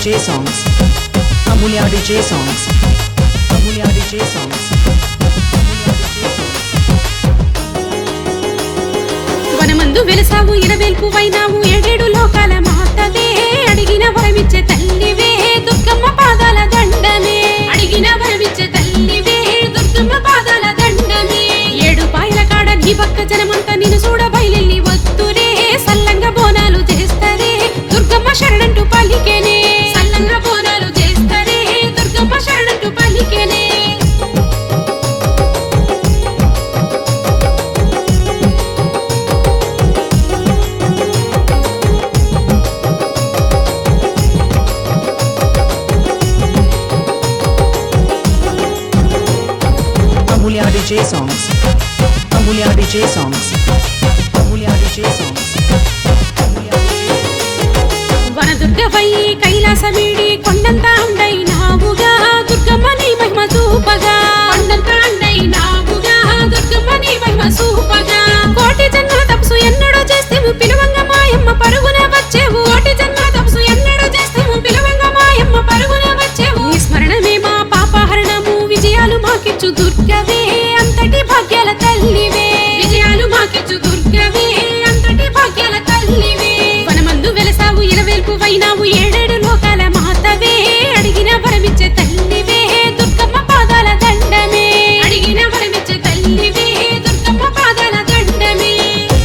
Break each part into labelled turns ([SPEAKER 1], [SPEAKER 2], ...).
[SPEAKER 1] DJ songs. Amulya DJ songs. Amulya DJ songs. Amulya DJ songs.
[SPEAKER 2] వనమందు వెలసావు ఇరవేల్పు వైనావు ఏడేడు లోకాల మాతవే అడిగిన వరమిచ్చే తల్లివే దుర్గమ్మ పాదాల దండమే అడిగిన వరమిచ్చే తల్లివే దుర్గమ్మ పాదాల దండమే ఏడు పాయల కాడ నీ పక్క జనమంతా నిన్ను చూడ బయలెల్లి వత్తురే సల్లంగా బోనాలు చేస్తరే దుర్గమ్మ శరణంటూ పలికెనే సల్లంగా బోనాలు చేస్తరే దుర్గమ్మ శరణంటూ పలికెనే
[SPEAKER 1] Amulya DJ songs. Amulya DJ songs. Amulya DJ songs. Amulya DJ
[SPEAKER 2] వనదుర్గవై Kailasa వీడి కొండంత అండైనావుగా దుర్గమ్మ నీ మహిమ చూపగా కొండంత అండైనావుగా దుర్గమ్మ నీ మహిమ చూపగా కోటి జన్మల తపసు ఎన్నడో చేస్తేము పిలువంగ మాయమ్మ పరుగున వచ్చేవు కోటి జన్మల తపసు ఎన్నడో చేస్తేము పిలువంగ మాయమ్మ పరుగున వచ్చేవు నీ స్మరణమే మా పాపహరణము విజయాలు మాకిచ్చు దుర్గవే అంతటి భాగ్యాల తల్లివే విజయాలు మాకిచ్చు దుర్గవే అంతటి భాగ్యాల తల్లివే వనమందు వెలసావు ఇరవేల్పు వైనావు ఏడేడు లోకాల మాతవే అడిగిన వరమిచ్చే తల్లివే దుర్గమ్మ పాదాల దండమే అడిగిన వరమిచ్చే తల్లివే దుర్గమ్మ పాదాల దండమే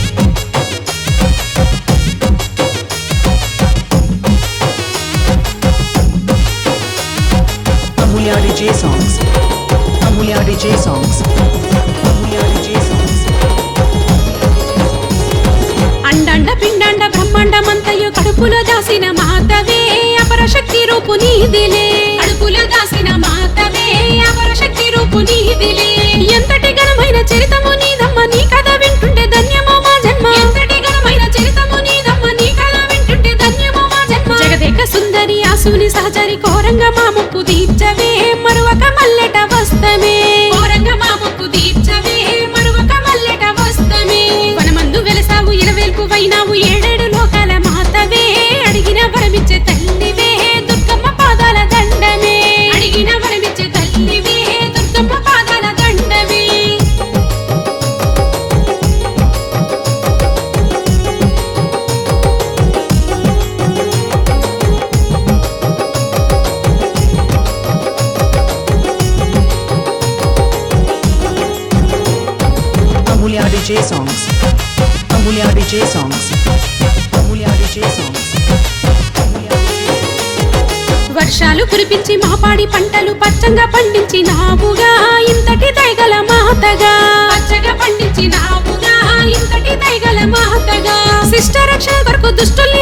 [SPEAKER 1] Amulya DJ songs. Amulya DJ songs. Amulya DJ songs.
[SPEAKER 2] అండండ పిండండ బ్రహ్మాండమంతయు కడుపులో దాసిన మాతవే అపరశక్తి రూపు నీదిలే కడుపులో దాసిన మాతవే అపరశక్తి రూపు నీదిలే ఎంతటి ఘనమైన చరితము నీదమ్మ నీ కథ వింటుంటే ధన్యమో మా జన్మ ఎంతటి ఘనమైన చరితము నీదమ్మ నీ కథ వింటుంటే ధన్యమో మా జన్మ జగదేక సుందరి ఆసుని సహచరి కోరంగ మా ముప్పు తీర్చవే మరువక మల్లెట వస్తమే కోరంగ మా ముప్పు తీర్చవే మరువక మల్లెట వస్తమే వనమందు వెలసావు ఇరవేల్పు వైనావు ఏడేడు లోకాల మాతవే అడిగిన వరమిచ్చే తల్లివే దుర్గమ్మ పాదాల దండమే అడిగిన వరమిచ్చే తల్లివే దుర్గమ్మ పాదాల దండమే
[SPEAKER 1] Amulya DJ songs. Amulya DJ songs. Amulya DJ songs. Amulya DJ
[SPEAKER 2] వర్షాలు కురిపించి మా పాడి పంటలు పచ్చంగా పండించి నావుగా ఇంతటి దైగల మాతగా పచ్చగా పండించి నావుగా ఇంతటి దైగల మాతగా శిష్ట రక్షణ కొరకు దుష్టుల్ని